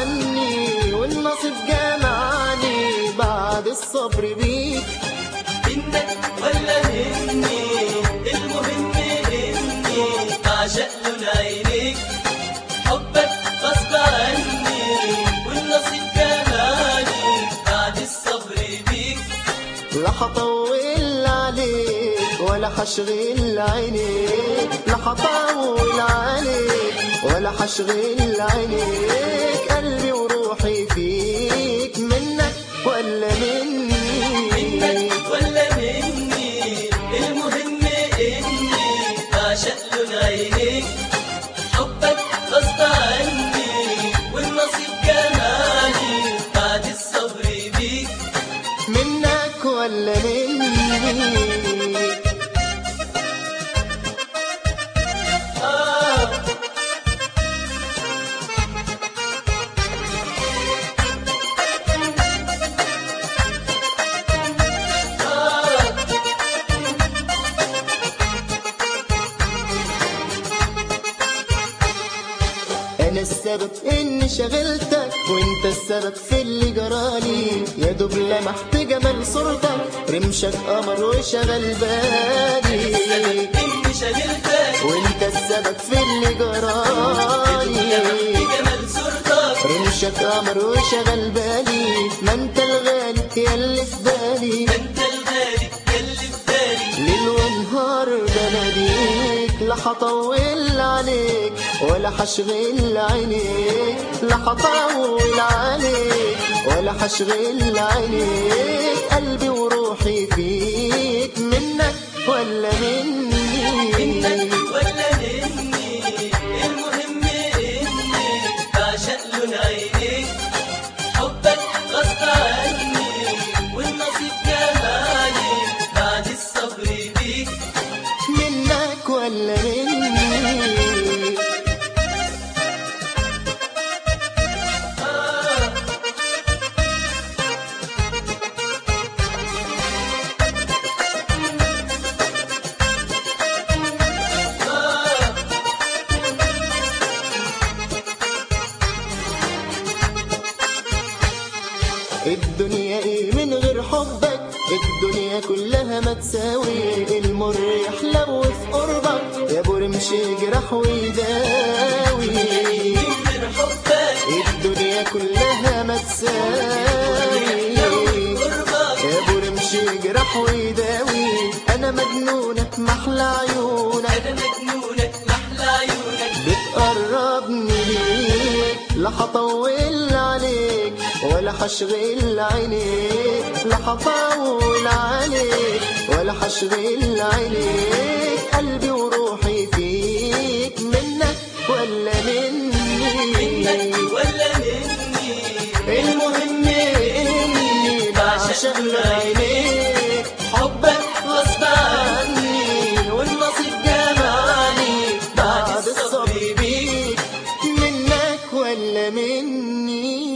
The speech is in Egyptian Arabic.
عني والنصيب جمعني بعد الصبر بيك منك ولا مني المهم اني بعشق لون عينيك حبك غصب عني والنصيب كماني بعد الصبر بيك لا هطول عليك ولا هشغل عينيك لا هطول عليك ولا هشغل عينيك قلبي وروحي فيك منك ولا مني منك ولا مني المهم اني بعشق لون عينيك حبك غصب عني والنصيب كماني بعد الصبر بيك منك ولا مني آه انا السبب اني شغلتك وانت السبب في اللي جرالي يا دوب لمحت جمال صورتك رمشك قمر وشغل بالي إني شغلتك وانت السبب في اللي جرالي بجمال صورتك رمشك قمر وشغل بالي ما انت الغالي يا اللي في بالي انت الغالي يلي في بالي ليل ونهار بناديك لا هطول عليك ولا هشغل عينيك لا هطول عليك ولا هشغل عينيك قلبي وروحي فيك منك ولا مني منك ولا مني المهم اني بعشق لون عينيك حبك غصب عني والنصيب جمالي بعد الصبر بيك منك ولا مني آه آه الدنيا ايه من غير حبك الدنيا كلها ما تساوي المر يحلو في قربك يا ابو رمش يجرح ويداوي من حبك الدنيا كلها ما تساوي قربك يا ابو رمش يجرح ويداوي انا مجنونة محلى عيونك انا مجنونك محلى عيونك بتقربني ليك لا هطول عليك ولا هشغل عينيك لا هطول عليك ولا هشغل عينيك قلبي وروحي فيك منك ولا مني منك ولا مني المهم اني بعشق عينيك حبك غصب عني والنصيب جمالي بعد الصبر بيك منك ولا مني